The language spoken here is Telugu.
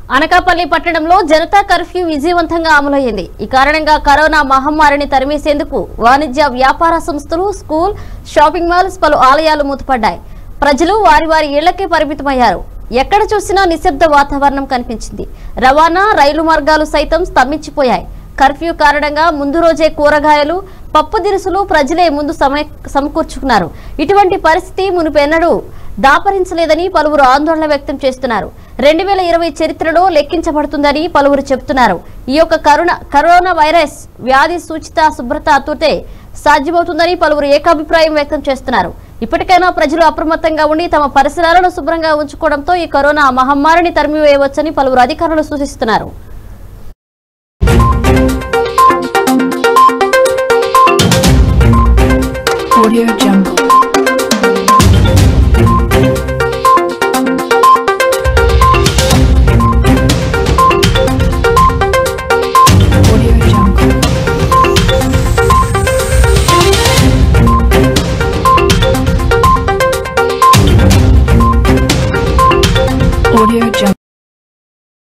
అనకాపల్లి పట్టణంలో జనతా కర్ఫ్యూ విజయవంతంగా అమలయ్యింది ఈ కారణంగా కరోనా మహమ్మారిని తరిమేసేందుకు వాణిజ్య వ్యాపార సంస్థలు స్కూల్ షాపింగ్ మాల్స్ పలు ఆలయాలు మూతపడ్డాయి ప్రజలు వారి వారి ఇళ్లకే పరిమితమయ్యారు ఎక్కడ చూసినా నిశ్శబ్ద వాతావరణం కనిపించింది రవాణా రైలు మార్గాలు సైతం స్తంభించిపోయాయి కర్ఫ్యూ కారణంగా ముందు రోజే కూరగాయలు పప్పు దినుసులు ప్రజలే ముందు సమయ సమకూర్చుకున్నారు ఇటువంటి పరిస్థితి మునుపెన్నడూ దాపరించలేదని పలువురు ఆందోళన వ్యక్తం చేస్తున్నారు రెండు వేల ఇరవై చరిత్రలో లెక్కించబడుతుందని పలువురు చెబుతున్నారు ఈ యొక్క కరోనా కరోనా వైరస్ వ్యాధి సూచిత శుభ్రతతోటే సాధ్యమవుతుందని పలువురు ఏకాభిప్రాయం వ్యక్తం చేస్తున్నారు ఇప్పటికైనా ప్రజలు అప్రమత్తంగా ఉండి తమ పరిసరాలను శుభ్రంగా ఉంచుకోవడంతో ఈ కరోనా మహమ్మారిని తరిమివేయవచ్చని పలువురు అధికారులు సూచిస్తున్నారు Audio Jungle. Audio Jungle. Audio Jungle.